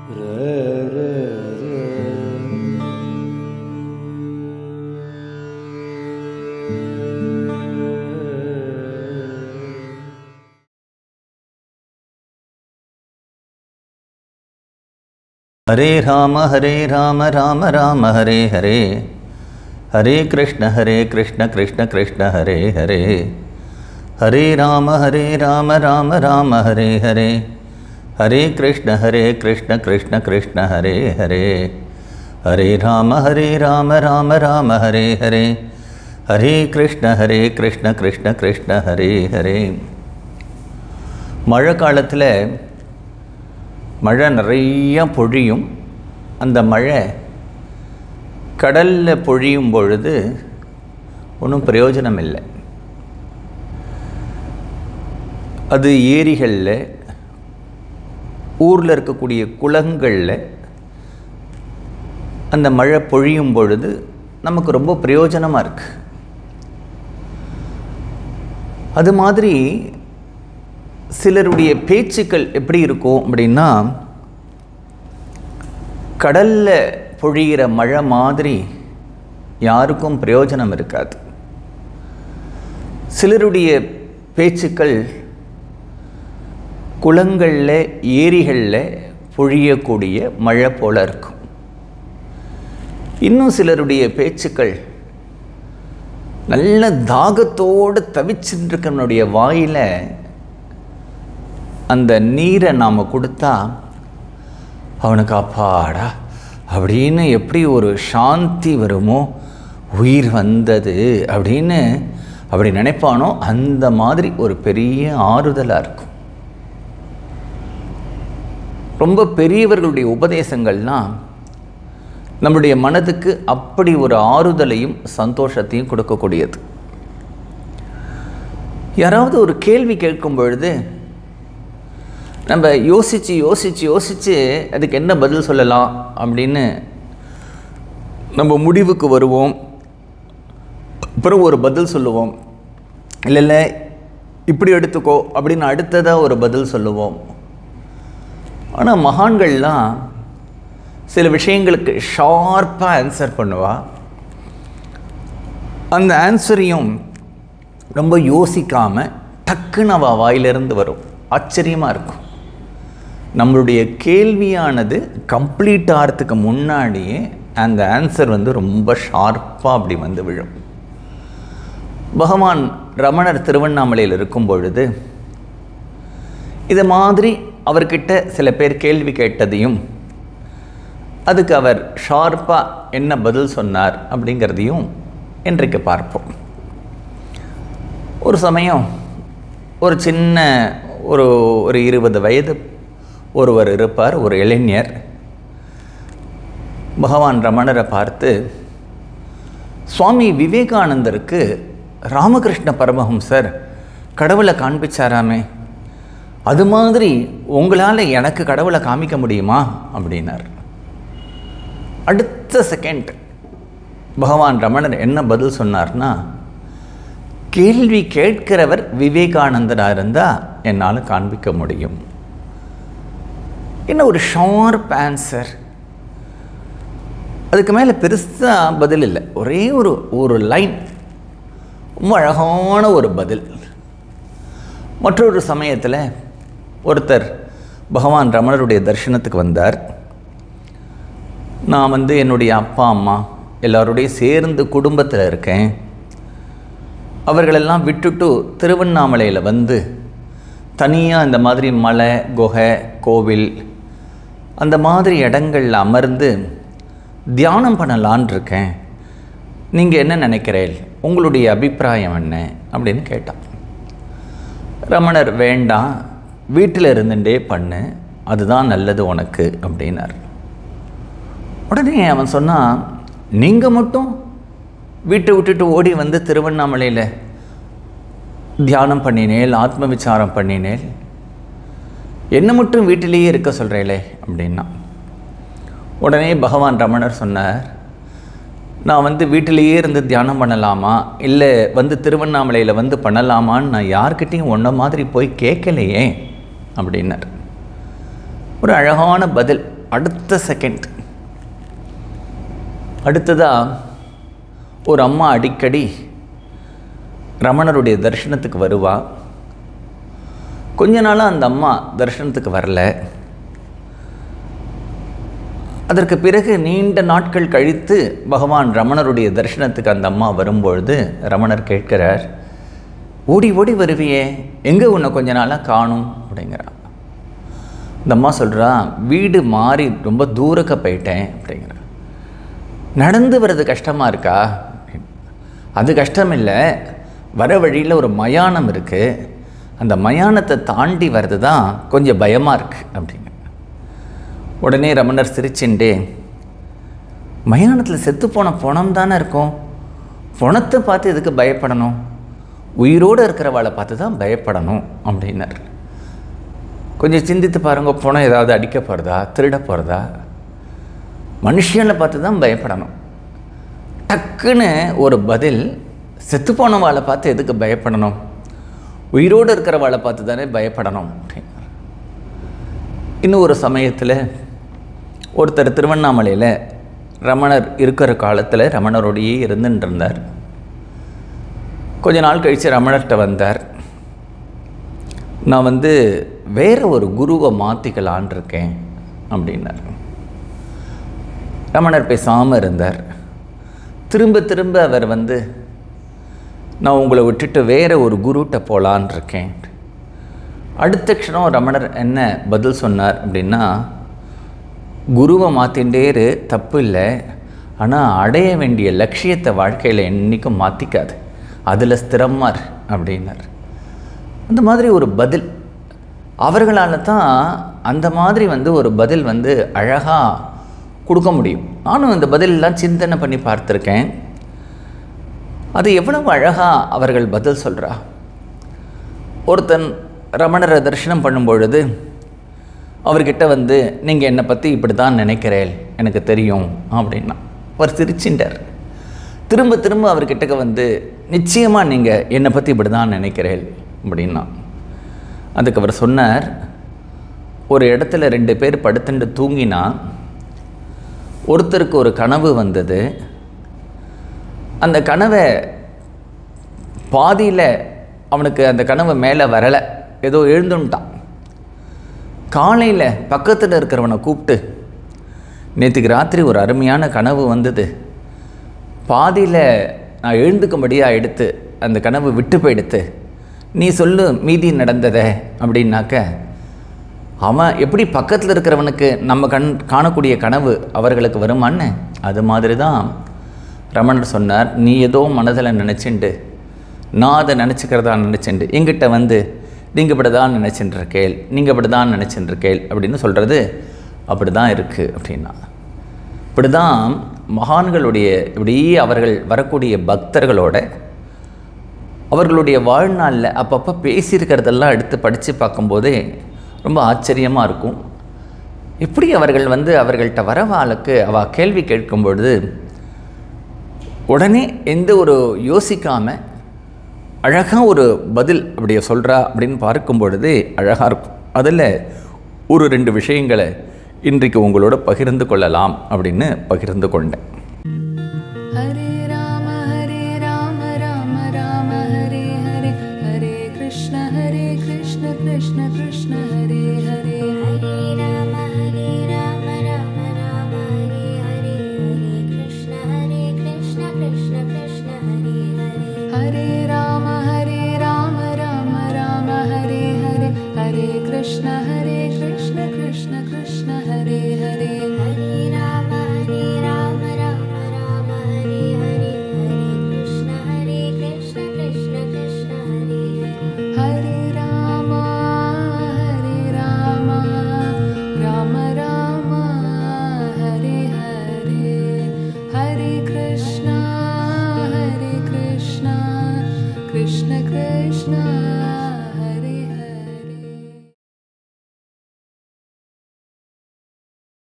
हरे राम हरे राम राम राम हरे हरे हरे कृष्ण हरे कृष्ण कृष्ण कृष्ण हरे हरे हरे राम हरे राम राम राम हरे हरे हरे कृष्ण हरे कृष्ण कृष्ण कृष्ण हरे हरे हरे राम हरे राम राम राम हरे हरे हरे कृष्ण हरे कृष्ण कृष्ण कृष्ण हरे हरे மழை காலத்தில் மழை நிறைய பொழியும் அந்த மழை கடலில் பொழியும் பொழுது ஒன்றும் பிரயோஜனம் இல்லை அது ஏரிகளில் ஊரில் இருக்கக்கூடிய குளங்களில் அந்த மழை பொழியும் பொழுது நமக்கு ரொம்ப பிரயோஜனமாக இருக்குது அது மாதிரி சிலருடைய பேச்சுக்கள் எப்படி இருக்கும் அப்படின்னா கடலில் பொழிகிற மழை மாதிரி யாருக்கும் பிரயோஜனம் இருக்காது சிலருடைய பேச்சுக்கள் குளங்களில் ஏரிகளில் பொழியக்கூடிய மழை போல இருக்கும் இன்னும் சிலருடைய பேச்சுக்கள் நல்ல தாகத்தோடு தவிச்சுட்டு இருக்கனுடைய வாயில் அந்த நீரை நாம் கொடுத்தா அவனுக்கு அப்பாடா அப்படின்னு எப்படி ஒரு சாந்தி வருமோ உயிர் வந்தது அப்படின்னு அப்படி நினைப்பானோ அந்த மாதிரி ஒரு பெரிய ஆறுதலாக இருக்கும் ரொம்ப பெரியவர்களுடைய உபதேசங்கள்லாம் நம்முடைய மனதுக்கு அப்படி ஒரு ஆறுதலையும் சந்தோஷத்தையும் கொடுக்கக்கூடியது யாராவது ஒரு கேள்வி கேட்கும் பொழுது நம்ம யோசித்து யோசித்து யோசித்து அதுக்கு என்ன பதில் சொல்லலாம் அப்படின்னு நம்ம முடிவுக்கு வருவோம் அப்புறம் ஒரு பதில் சொல்லுவோம் இல்லை இல்லை இப்படி எடுத்துக்கோ அப்படின்னு அடுத்ததாக ஒரு பதில் சொல்லுவோம் ஆனால் மகான்கள்லாம் சில விஷயங்களுக்கு ஷார்ப்பாக ஆன்சர் பண்ணுவா அந்த ஆன்சரையும் ரொம்ப யோசிக்காமல் டக்குன்னு அவள் வாயிலிருந்து வரும் ஆச்சரியமாக இருக்கும் நம்மளுடைய கேள்வியானது கம்ப்ளீட் ஆகிறதுக்கு முன்னாடியே அந்த ஆன்சர் வந்து ரொம்ப ஷார்ப்பாக அப்படி வந்து விழும் பகவான் ரமணர் திருவண்ணாமலையில் இருக்கும் பொழுது இது மாதிரி அவர்கிட்ட சில பேர் கேள்வி கேட்டதையும் அதுக்கு அவர் ஷார்ப்பாக என்ன பதில் சொன்னார் அப்படிங்கிறதையும் இன்றைக்கு பார்ப்போம் ஒரு சமயம் ஒரு சின்ன ஒரு ஒரு இருபது வயது ஒருவர் இருப்பார் ஒரு இளைஞர் பகவான் ரமணரை பார்த்து சுவாமி விவேகானந்தருக்கு ராமகிருஷ்ண பரமஹம்சர் கடவுளை காண்பிச்சாராமே அது மாதிரி உங்களால் எனக்கு கடவுளை காமிக்க முடியுமா அப்படின்னார் அடுத்த செகண்ட் பகவான் ரமணர் என்ன பதில் சொன்னார்னா கேள்வி கேட்கிறவர் விவேகானந்தராக இருந்தால் என்னால் காண்பிக்க முடியும் என்ன ஒரு ஷார்ப் ஆன்சர் அதுக்கு மேலே பெருசாக பதில் இல்லை ஒரே ஒரு ஒரு லைன் ரொம்ப அழகான ஒரு பதில் மற்றொரு சமயத்தில் ஒருத்தர் பகவான் ரமணருடைய தரிசனத்துக்கு வந்தார் நான் வந்து என்னுடைய அப்பா அம்மா எல்லாரோடையும் சேர்ந்து குடும்பத்தில் இருக்கேன் அவர்களெல்லாம் விட்டுட்டு திருவண்ணாமலையில் வந்து தனியாக இந்த மாதிரி மலை குகை கோவில் அந்த மாதிரி இடங்களில் அமர்ந்து தியானம் பண்ணலான் இருக்கேன் நீங்கள் என்ன நினைக்கிறீள் உங்களுடைய அபிப்பிராயம் என்ன அப்படின்னு கேட்டான் ரமணர் வேண்டாம் வீட்டில் இருந்துட்டே பண்ணு அதுதான் நல்லது உனக்கு அப்படின்னார் உடனே அவன் சொன்னான் நீங்கள் மட்டும் வீட்டை விட்டுட்டு ஓடி வந்து திருவண்ணாமலையில் தியானம் பண்ணினேல் ஆத்ம விசாரம் பண்ணினேல் என்ன மட்டும் வீட்டிலேயே இருக்க சொல்கிறேளே அப்படின்னா உடனே பகவான் ரமணர் சொன்னார் நான் வந்து வீட்டிலேயே இருந்து தியானம் பண்ணலாமா இல்லை வந்து திருவண்ணாமலையில் வந்து பண்ணலாமான்னு நான் யார்கிட்டையும் ஒன்றை மாதிரி போய் கேட்கலையே அப்படின்னார் ஒரு அழகான பதில் அடுத்த செகண்ட் அடுத்ததாக ஒரு அம்மா அடிக்கடி ரமணருடைய தரிசனத்துக்கு வருவா கொஞ்ச நாளாக அந்த அம்மா தரிசனத்துக்கு வரல அதற்கு பிறகு நீண்ட நாட்கள் கழித்து பகவான் ரமணருடைய தரிசனத்துக்கு அந்த அம்மா வரும்பொழுது ரமணர் கேட்கிறார் ஓடி ஓடி வருவியே எங்கே உன்னை கொஞ்ச நாளாக காணும் அப்படிங்கிறா இந்த அம்மா சொல்கிறா வீடு மாறி ரொம்ப தூரக்க போயிட்டேன் அப்படிங்கிறா நடந்து வர்றது கஷ்டமாக இருக்கா அது கஷ்டம் இல்லை வர வழியில் ஒரு மயானம் இருக்குது அந்த மயானத்தை தாண்டி வர்றது தான் கொஞ்சம் பயமாக இருக்குது அப்படிங்க உடனே ரமணர் சிரிச்சுண்டே மயானத்தில் செத்துப்போன பணம் தானே இருக்கும் பணத்தை பார்த்து எதுக்கு பயப்படணும் உயிரோடு இருக்கிறவாளை பார்த்து தான் பயப்படணும் அப்படின்னார் கொஞ்சம் சிந்தித்து பாருங்க பணம் ஏதாவது அடிக்க போகிறதா திருட போகிறதா மனுஷனை பார்த்து தான் பயப்படணும் டக்குன்னு ஒரு பதில் செத்துப்போனவாளை பார்த்து எதுக்கு பயப்படணும் உயிரோடு இருக்கிறவாளை பார்த்து தானே பயப்படணும் அப்படின்னார் இன்னும் ஒரு சமயத்தில் ஒருத்தர் திருவண்ணாமலையில் ரமணர் இருக்கிற காலத்தில் ரமணரோடையே இருந்துட்டு இருந்தார் கொஞ்ச நாள் கழித்து ரமணர்கிட்ட வந்தார் நான் வந்து வேற ஒரு குருவை மாற்றிக்கலான் இருக்கேன் அப்படின்னார் ரமணர் பேசாமல் இருந்தார் திரும்ப திரும்ப அவர் வந்து நான் உங்களை விட்டுட்டு வேற ஒரு குருட்ட போகலான் இருக்கேன் அடுத்த க்ஷணம் ரமணர் என்ன பதில் சொன்னார் அப்படின்னா குருவை மாற்றிண்டேரு தப்பு இல்லை ஆனால் அடைய வேண்டிய லட்சியத்தை வாழ்க்கையில் என்றைக்கும் மாற்றிக்காது அதில் ஸ்திரமாக இரு அப்படின்னார் அந்த மாதிரி ஒரு பதில் அவர்களால் தான் அந்த மாதிரி வந்து ஒரு பதில் வந்து அழகாக கொடுக்க முடியும் நானும் இந்த பதிலெல்லாம் சிந்தனை பண்ணி பார்த்துருக்கேன் அது எவ்வளவு அழகாக அவர்கள் பதில் சொல்கிறா ஒருத்தன் ரமணரை தரிசனம் பண்ணும் பொழுது அவர்கிட்ட வந்து நீங்கள் என்னை பற்றி இப்படி தான் நினைக்கிறேன் எனக்கு தெரியும் அப்படின்னா அவர் சிரிச்சின்றார் திரும்ப திரும்ப அவர்கிட்டக்க வந்து நிச்சயமாக நீங்கள் என்னை பற்றி இப்படி தான் நினைக்கிறேன் அப்படின்னா அதுக்கு அவர் சொன்னார் ஒரு இடத்துல ரெண்டு பேர் படுத்துட்டு தூங்கினா ஒருத்தருக்கு ஒரு கனவு வந்தது அந்த கனவை பாதியில் அவனுக்கு அந்த கனவு மேலே வரலை ஏதோ எழுந்துட்டான் காலையில் பக்கத்தில் இருக்கிறவனை கூப்பிட்டு நேற்றுக்கு ராத்திரி ஒரு அருமையான கனவு வந்தது பாதியில் நான் எழுந்துக்கும்படியாக எடுத்து அந்த கனவு விட்டு போயிடுத்து நீ சொல்லு மீதி நடந்ததே அப்படின்னாக்க அவன் எப்படி பக்கத்தில் இருக்கிறவனுக்கு நம்ம கண் காணக்கூடிய கனவு அவர்களுக்கு வருமான்னு அது மாதிரி தான் ரமணர் சொன்னார் நீ ஏதோ மனதில் நினச்சிண்டு நான் அதை நினச்சிக்கிறதா நினச்சிண்டு எங்கிட்ட வந்து நீங்கள் இப்படி தான் நினச்சின்றிருக்கேள் நீங்கள் இப்படி தான் நினச்சின்றிருக்கேள் அப்படின்னு சொல்கிறது அப்படி தான் இருக்குது அப்படின்னா இப்படி தான் மகான்களுடைய இப்படி அவர்கள் வரக்கூடிய பக்தர்களோட அவர்களுடைய வாழ்நாளில் அப்பப்போ பேசியிருக்கிறதெல்லாம் எடுத்து படித்து பார்க்கும்போதே ரொம்ப ஆச்சரியமாக இருக்கும் எப்படி அவர்கள் வந்து அவர்கள்ட்ட வரவாளுக்கு அவள் கேள்வி கேட்கும் பொழுது உடனே எந்த ஒரு யோசிக்காமல் அழகாக ஒரு பதில் அப்படியே சொல்கிறா அப்படின்னு பார்க்கும் பொழுதே அழகாக இருக்கும் அதில் ஒரு ரெண்டு விஷயங்களை இன்றைக்கு உங்களோட பகிர்ந்து கொள்ளலாம் அப்படின்னு பகிர்ந்து கொண்டேன் हरे राम हरे राम राम राम हरे हरे हरे कृष्ण हरे कृष्ण कृष्ण कृष्ण हरे हरे हरे राम हरे राम राम राम हरे हरे हरे कृष्ण हरे कृष्ण कृष्ण कृष्ण हरे हरे हरे राम हरे राम राम राम हरे हरे हरे कृष्ण हरे कृष्ण कृष्ण कृष्ण